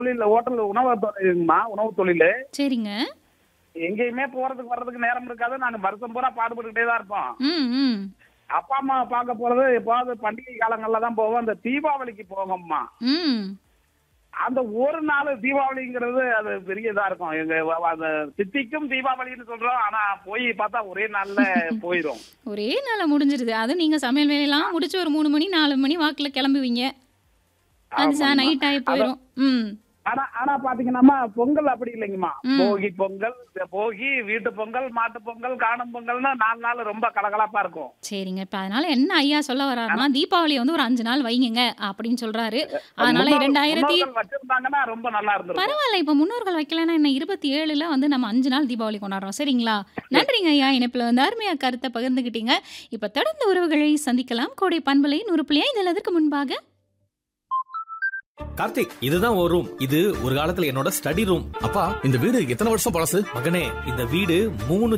தொழில் ஹோட்டல் உணவு தொழிலுங்கம்மா உணவு தொழில் சரிங்க எங்கேயுமே போறதுக்கு வர்றதுக்கு நேரம் இருக்காது நாங்க வருஷம் பூரா பாடுபட்டுக்கிட்டே தான் இருப்போம் ம் ம் அப்பா அம்மா பார்க்க போறது எப்பாவது பண்டிகை காலங்கள்ல தான் போவோம் அந்த தீபாவளிக்கு போவோம்மா ம் அந்த ஒரு நாள் தீபாவளிங்கிறது அது பெரிய இதா இருக்கும் எங்க வ- அந்த சித்திக்கும் தீபாவளின்னு சொல்றோம் ஆனா போய் பார்த்தா ஒரே நாள்ல போயிடும் ஒரே நாள முடிஞ்சிருது அது நீங்க சமையல் வேலையெல்லாம் முடிச்சு ஒரு மூணு மணி நாலு மணி வாக்குல கிளம்புவீங்க அது ஆமாம்மா. நைட் ஆகி போயிடும் ம் ஆனா ஆனா பாத்தீங்கன்னா பொங்கல் அப்படி இல்லைங்கம்மா ம். போகி பொங்கல் இந்த போகி வீட்டு பொங்கல் மாட்டு பொங்கல் காணும் பொங்கல்னு நாலு நாள் ரொம்ப கலகலப்பா இருக்கும் சரிங்க இப்ப அதனால என்ன ஐயா சொல்ல வர்றாருன்னா தீபாவளி வந்து ஒரு அஞ்சு நாள் வைங்க அப்படின்னு சொல்றாரு அதனால முன்னோர்கள் இரண்டாயிரத்தி முன்னோர்கள் வச்சிருந்தாங்கன்னா ரொம்ப நல்லா இருந்திருக்கும் பரவாயில்ல இப்ப முன்னோர்கள் வைக்கலன்னா என்ன இருபத்தி ஏழுல வந்து நம்ம அஞ்சு நாள் தீபாவளி கொண்டாடுறோம் சரிங்களா நன்றிங்க ஐயா இணைப்புல வந்து அருமையா கருத்தை பகிர்ந்துக்கிட்டீங்க இப்ப தொடர்ந்து உறவுகளை சந்திக்கலாம் கோடை பண்பலை நூறு புள்ளி ஐந்து அதற்கு முன்பாக கார்த்திக் இதுதான் ஒரு ரூம் இது ஒரு காலத்துல என்னோட ஸ்டடி ரூம் அப்பா இந்த வீடு எத்தனை வருஷம் பழசு மகனே இந்த வீடு மூணு